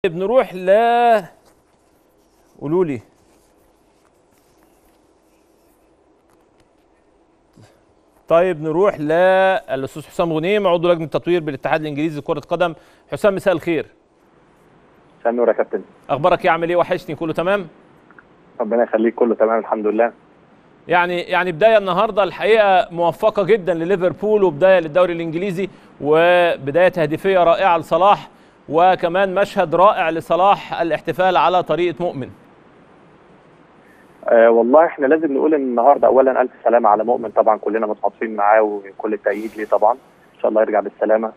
طيب نروح ل قولوا لي طيب نروح للاستاذ حسام غنيم عضو لجنه التطوير بالاتحاد الانجليزي لكره قدم حسام مساء الخير مساء النور يا كابتن اخبارك ايه عامل ايه وحشني كله تمام ربنا يخليك كله تمام الحمد لله يعني يعني بدايه النهارده الحقيقه موفقه جدا لليفربول وبدايه للدوري الانجليزي وبدايه تهديفيه رائعه لصلاح وكمان مشهد رائع لصلاح الاحتفال على طريقه مؤمن آه والله احنا لازم نقول ان النهارده اولا الف سلامه على مؤمن طبعا كلنا متعاطفين معاه وكل التأييد ليه طبعا ان شاء الله يرجع بالسلامه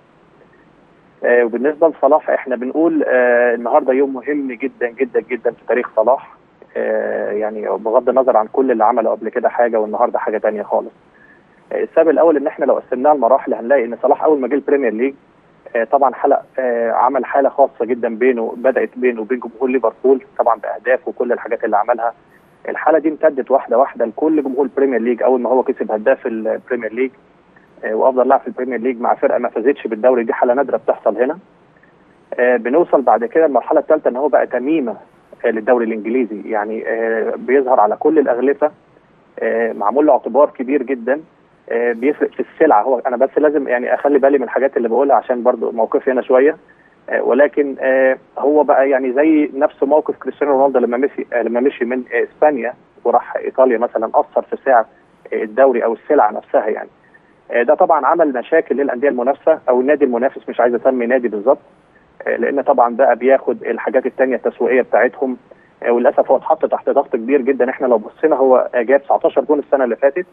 آه وبالنسبه لصلاح احنا بنقول آه النهارده يوم مهم جدا جدا جدا في تاريخ صلاح آه يعني بغض النظر عن كل اللي عمله قبل كده حاجه والنهارده حاجه تانية خالص آه السبب الاول ان احنا لو قسمناها لمراحل هنلاقي ان صلاح اول ما جه البريمير ليج آه طبعا حلق آه عمل حاله خاصه جدا بينه بدات بينه وبين جمهور ليفربول طبعا باهداف وكل الحاجات اللي عملها الحاله دي امتدت واحده واحده لكل جمهور البريمير ليج اول ما هو كسب هداف البريمير ليج آه وافضل لاعب في البريمير ليج مع فرقه ما فازتش بالدوري دي حاله نادره بتحصل هنا آه بنوصل بعد كده المرحله الثالثه ان هو بقى تميمه آه للدوري الانجليزي يعني بيظهر على كل الاغلفه معمول له اعتبار كبير جدا بيفرق في السلعه هو انا بس لازم يعني اخلي بالي من الحاجات اللي بقولها عشان برضو موقفي هنا شويه ولكن هو بقى يعني زي نفس موقف كريستيانو رونالدو لما مشي لما مشي من اسبانيا وراح ايطاليا مثلا اثر في سعر الدوري او السلعه نفسها يعني ده طبعا عمل مشاكل للانديه المنافسه او النادي المنافس مش عايز اسمي نادي بالظبط لان طبعا بقى بياخد الحاجات الثانيه التسويقيه بتاعتهم وللاسف هو اتحط تحت ضغط كبير جدا احنا لو بصينا هو جاب 19 جول السنه اللي فاتت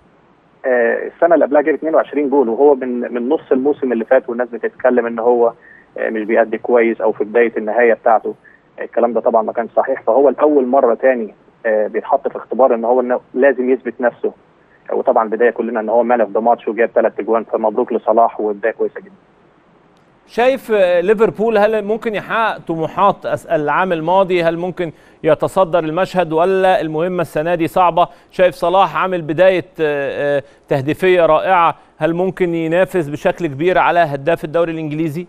السنه اللي قبلها جاب 22 جول وهو من من نص الموسم اللي فات والناس بتتكلم ان هو مش بيأدي كويس او في بدايه النهايه بتاعته الكلام ده طبعا ما كانش صحيح فهو لاول مره تاني بيتحط في اختبار ان هو إنه لازم يثبت نفسه وطبعا بدايه كلنا ان هو مان اوف ذا ماتش وجاب ثلاث اجوان فمبروك لصلاح وبدايه كويسه جدا شايف ليفربول هل ممكن يحقق طموحات العام الماضي هل ممكن يتصدر المشهد ولا المهمة السنة دي صعبة شايف صلاح عامل بداية تهديفية رائعة هل ممكن ينافس بشكل كبير على هداف الدوري الإنجليزي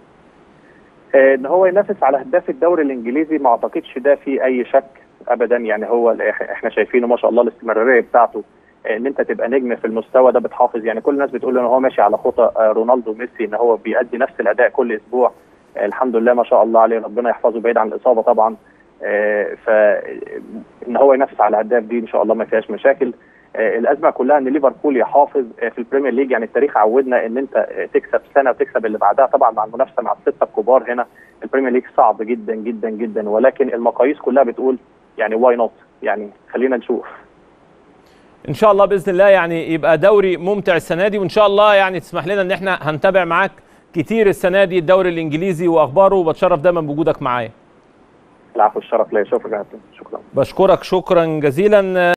ان هو ينافس على هداف الدوري الإنجليزي ما أعتقدش ده في أي شك أبدا يعني هو احنا شايفينه ما شاء الله الاستمرارية بتاعته ان انت تبقى نجم في المستوى ده بتحافظ يعني كل الناس بتقول ان هو ماشي على خطى رونالدو وميسي ان هو بيأدي نفس الاداء كل اسبوع الحمد لله ما شاء الله عليه ربنا يحفظه بعيد عن الاصابه طبعا فان هو ينافس على الهداف دي ان شاء الله ما فيهاش مشاكل الازمه كلها ان ليفربول يحافظ في البريمير ليج يعني التاريخ عودنا ان انت تكسب سنه وتكسب اللي بعدها طبعا مع المنافسه مع السته الكبار هنا البريمير ليج صعب جدا جدا جدا ولكن المقاييس كلها بتقول يعني واي نوت يعني خلينا نشوف ان شاء الله باذن الله يعني يبقى دوري ممتع السنه دي وان شاء الله يعني تسمح لنا ان احنا هنتابع معاك كتير السنه دي الدوري الانجليزي واخباره وبتشرف دايما بوجودك معايا العفو الشرف ليا شكرا شكرا بشكرك شكرا جزيلا